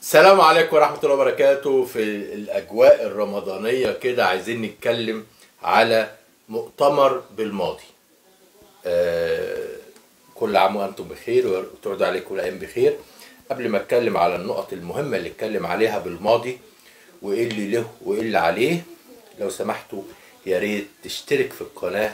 السلام عليكم ورحمة الله وبركاته في الأجواء الرمضانية كده عايزين نتكلم على مؤتمر بالماضي آه كل عام وأنتم بخير وتعود عليكم الأيام بخير قبل ما أتكلم على النقط المهمة اللي اتكلم عليها بالماضي وإيه اللي له وإيه اللي عليه لو سمحتوا يا ريت تشترك في القناة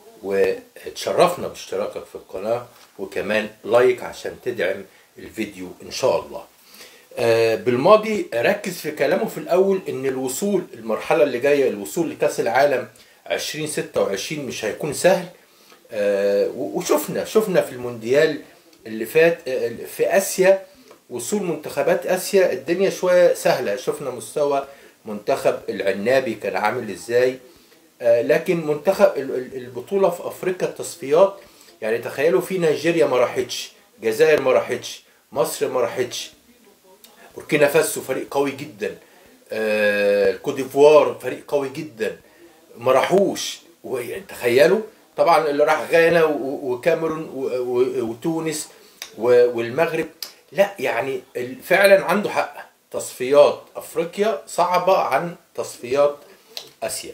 وتشرفنا باشتراكك في القناة وكمان لايك عشان تدعم الفيديو إن شاء الله آه، بالماضي ركز في كلامه في الاول ان الوصول المرحله اللي جايه الوصول لكاس العالم 2026 مش هيكون سهل آه، وشفنا شفنا في المونديال اللي فات آه، في اسيا وصول منتخبات اسيا الدنيا شويه سهله شفنا مستوى منتخب العنابي كان عامل ازاي لكن منتخب البطوله في افريقيا التصفيات يعني تخيلوا في نيجيريا ما راحتش الجزائر ما راحتش مصر ما راحتش بوركينا فاسو فريق قوي جدا آه الكوت ديفوار فريق قوي جدا ما راحوش يعني تخيلوا طبعا اللي راح غانا وكاميرون وتونس والمغرب لا يعني فعلا عنده حق تصفيات افريقيا صعبه عن تصفيات اسيا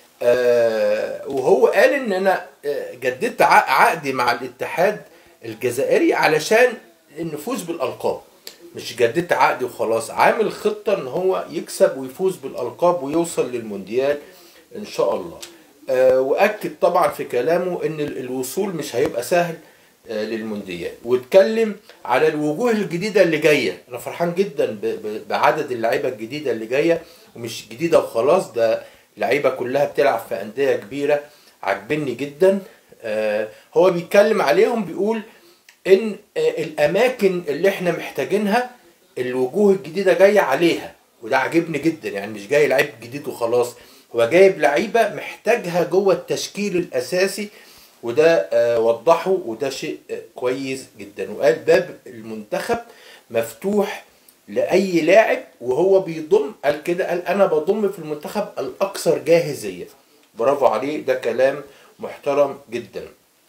آه وهو قال ان انا جددت عقدي مع الاتحاد الجزائري علشان نفوز بالالقاب مش جددت عقدي وخلاص عامل خطه ان هو يكسب ويفوز بالالقاب ويوصل للمونديال ان شاء الله آه واكد طبعا في كلامه ان الوصول مش هيبقى سهل آه للمونديال واتكلم على الوجوه الجديده اللي جايه انا فرحان جدا بعدد اللعيبه الجديده اللي جايه ومش جديده وخلاص ده لعيبه كلها بتلعب في انديه كبيره عاجبني جدا آه هو بيتكلم عليهم بيقول ان الاماكن اللي احنا محتاجينها الوجوه الجديده جايه عليها وده عاجبني جدا يعني مش جاي لعيب جديد وخلاص هو جايب لعيبه محتاجها جوه التشكيل الاساسي وده وضحه وده شيء كويس جدا وقال باب المنتخب مفتوح لاي لاعب وهو بيضم قال كده قال انا بضم في المنتخب الاكثر جاهزيه برافو عليه ده كلام محترم جدا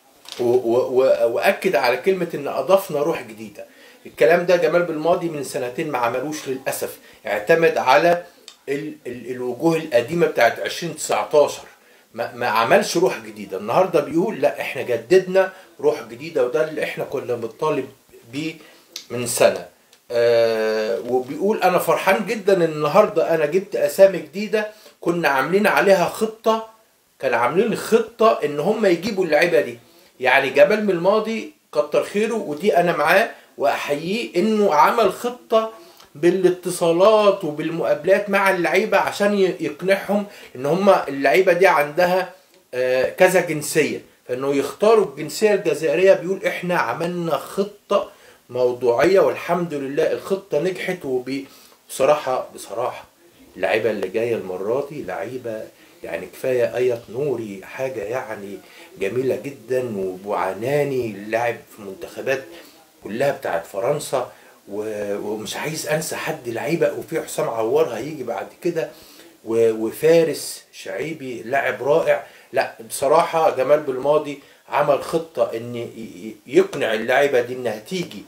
واكد على كلمه ان اضفنا روح جديده الكلام ده جمال بالماضي من سنتين ما عملوش للاسف اعتمد على ال ال الوجوه القديمه بتاعت 2019 ما, ما عملش روح جديده النهارده بيقول لا احنا جددنا روح جديده وده اللي احنا كنا بنطالب بيه من سنه آه وبيقول انا فرحان جدا ان النهارده انا جبت اسامي جديده كنا عاملين عليها خطه كان عاملين خطه ان هم يجيبوا اللعيبه دي يعني جمال من الماضي كتر خيره ودي انا معاه واحييه انه عمل خطه بالاتصالات وبالمقابلات مع اللعيبه عشان يقنعهم ان هم اللعيبه دي عندها كذا جنسيه فانه يختاروا الجنسيه الجزائريه بيقول احنا عملنا خطه موضوعيه والحمد لله الخطه نجحت وبصراحه بصراحه اللعيبه اللي جايه المره دي لعيبه يعني كفايه ايت نوري حاجه يعني جميله جدا وبوعناني لاعب في منتخبات كلها بتاعت فرنسا ومش عايز انسى حد لعيبه وفي حسام عوار هيجي بعد كده وفارس شعيبي لاعب رائع لا بصراحه جمال بالماضي عمل خطه ان يقنع اللعيبه دي انها تيجي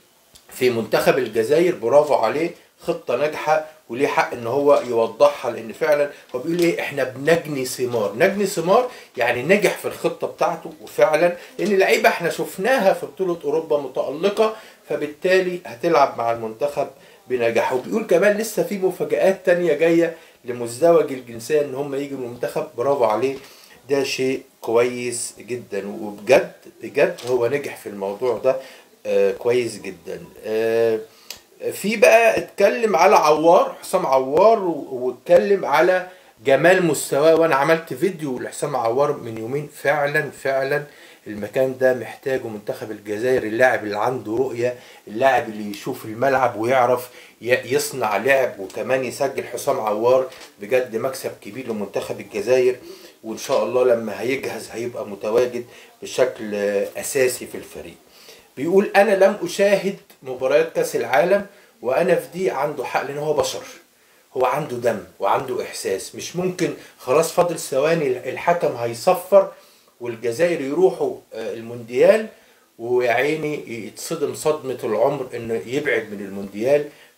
في منتخب الجزائر برافو عليه خطه ناجحه وليه حق ان هو يوضحها لان فعلا هو بيقول ايه احنا بنجني ثمار نجني ثمار يعني نجح في الخطه بتاعته وفعلا لان اللعيبه احنا شفناها في بطوله اوروبا متالقه فبالتالي هتلعب مع المنتخب بنجاح وبيقول كمان لسه في مفاجات تانية جايه لمزدوج الجنسيه ان هم يجوا المنتخب برافو عليه ده شيء كويس جدا وبجد بجد هو نجح في الموضوع ده آه كويس جدا آه في بقى اتكلم على عوار حسام عوار واتكلم على جمال مستواه وانا عملت فيديو لحسام عوار من يومين فعلا فعلا المكان ده محتاجه منتخب الجزائر اللاعب اللي عنده رؤية اللاعب اللي يشوف الملعب ويعرف يصنع لعب وكمان يسجل حسام عوار بجد مكسب كبير لمنتخب الجزائر وان شاء الله لما هيجهز هيبقى متواجد بشكل اساسي في الفريق بيقول انا لم اشاهد مباريات كاس العالم وانا في دي عنده حق لان هو بشر هو عنده دم وعنده احساس مش ممكن خلاص فاضل ثواني الحكم هيصفر والجزائر يروحوا المونديال ويا عيني يتصدم صدمة العمر انه يبعد من المونديال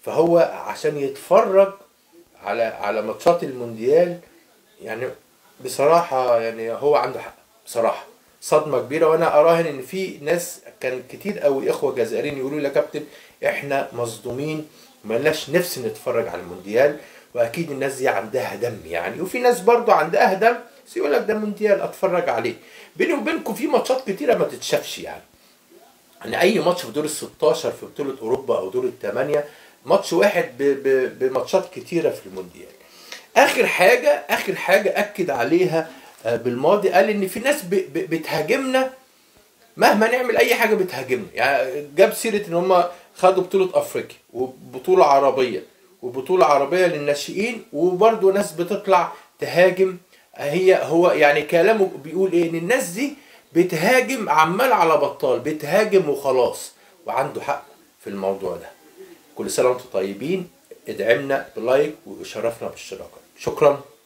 فهو عشان يتفرج على على ماتشات المونديال يعني بصراحه يعني هو عنده حق بصراحه صدمه كبيره وانا اراهن ان في ناس كان كتير قوي اخوه جزائريين يقولوا لي يا كابتن احنا مصدومين ملناش نفس نتفرج على المونديال واكيد الناس دي عندها دم يعني وفي ناس برضو عندها دم بس يقول لك ده مونديال اتفرج عليه بيني وبينكم في ماتشات كتيره ما تتشافش يعني يعني اي ماتش في دور ال 16 في بطوله اوروبا او دور الثمانيه ماتش واحد ب- ب- بماتشات كتيره في المونديال اخر حاجه اخر حاجه اكد عليها آه، بالماضي قال ان في ناس ب- ب- بتهاجمنا مهما نعمل اي حاجه بتهاجمنا يعني جاب سيره ان هم خدوا بطوله افريقيا وبطوله عربيه وبطوله عربيه للناشئين وبرضه ناس بتطلع تهاجم هي هو يعني كلامه بيقول ايه ان الناس دي بتهاجم عمال على بطال بتهاجم وخلاص وعنده حق في الموضوع ده كل سنه وانتم طيبين ادعمنا بلايك وشرفنا بالاشتراك شكرا